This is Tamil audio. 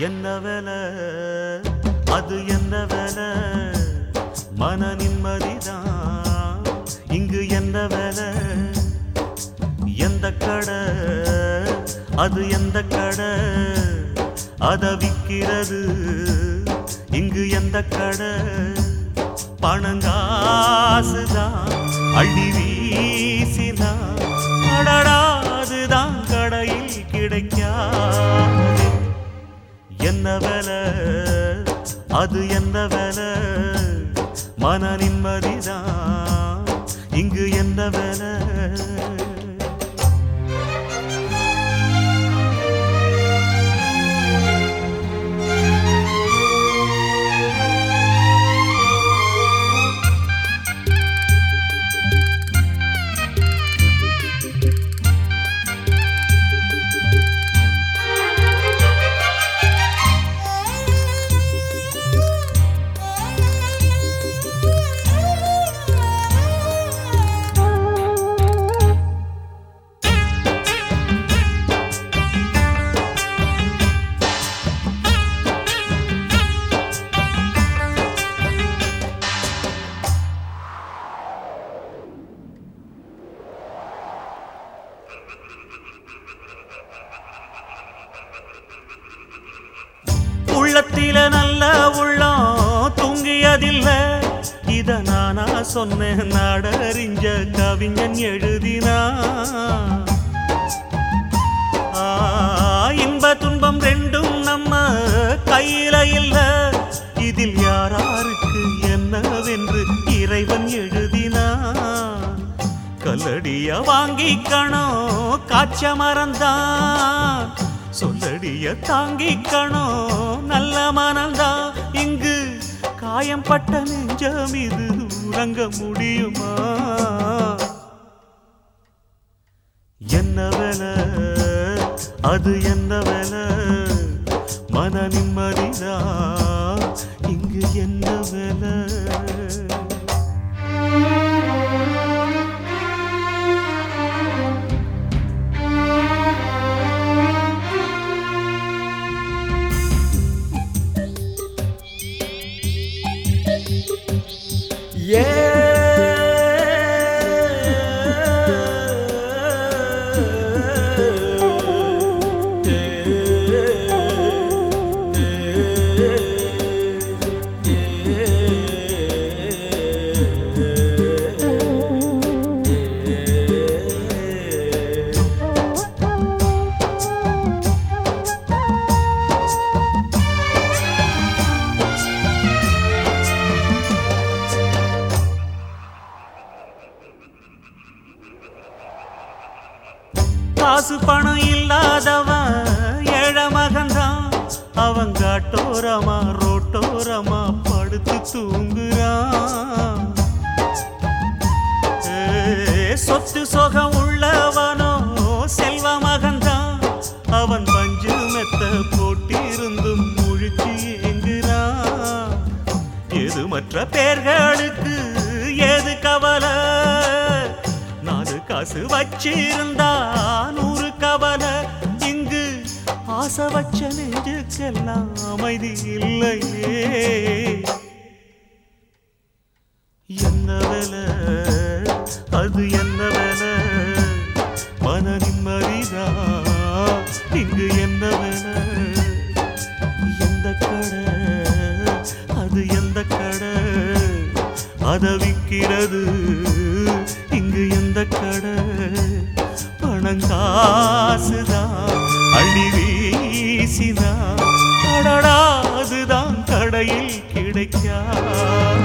என்ன வேலை அது என்ன வேலை மன நிம்மதிதான் இங்கு என்ன வேலை எந்த கடை அது எந்த கடை அத விக்கிறது இங்கு எந்த கடை பணங்காசுதான் அள்ளி வீசிதான் அடடா அதுதான் கடையில் கிடைக்காது என்ன வேலை அது என்ன வேலை மன நிம்மதிதான் இங்கு என்ன வேலை உள்ளத்தில நல்ல உள்ளம் தூங்கியதில்ல இத நானா சொன்னேன் நாடறிஞ்ச கவிஞன் எழுதினா ஆ, இன்ப துன்பம் ரெண்டும் நம்ம கையில இல்ல இதில் யாராருக்கு என்னவென்று இறைவன் எழுதினா கல்லடிய வாங்கிக்கணும் காய்ச்ச மறந்தான் சொல்லடிய தாங்கிக்கணும் நல்ல மனம்தான் இங்கு காயம் பட்ட நெஞ்சம் இது உறங்க முடியுமா என்ன வேலை அது என்ன வேலை மன நிம்மதிதான் இங்கு என்ன வேலை காசு பணம் இல்லாதவன் ஏழை மகன்தான் அவன் காட்டோரமா ரோட்டோரமா படுத்து தூங்குறான் ஏ, சொத்து சொகம் உள்ளவனோ செல்வ மகன்தான் அவன் பஞ்சு மெத்த போட்டிருந்தும் முழிச்சு ஏங்குறான் எது மற்ற பேர்களுக்கு ஏது கவலை நாலு காசு வச்சிருந்தா நூறு கவலை இங்கு ஆசை வச்ச நெஞ்சுக்கெல்லாம் அமைதி இல்லையே என்ன வேலை அது என்ன வேலை மன நிம்மதிதா இங்கு என்ன வேலை எந்த கடை அது எந்த கடை அத விக்கிறது இங்கு எந்த கடை பணங்காசுதான் அள்ளி வீசிதான் அடடா அதுதான் கடையில் கிடைக்காது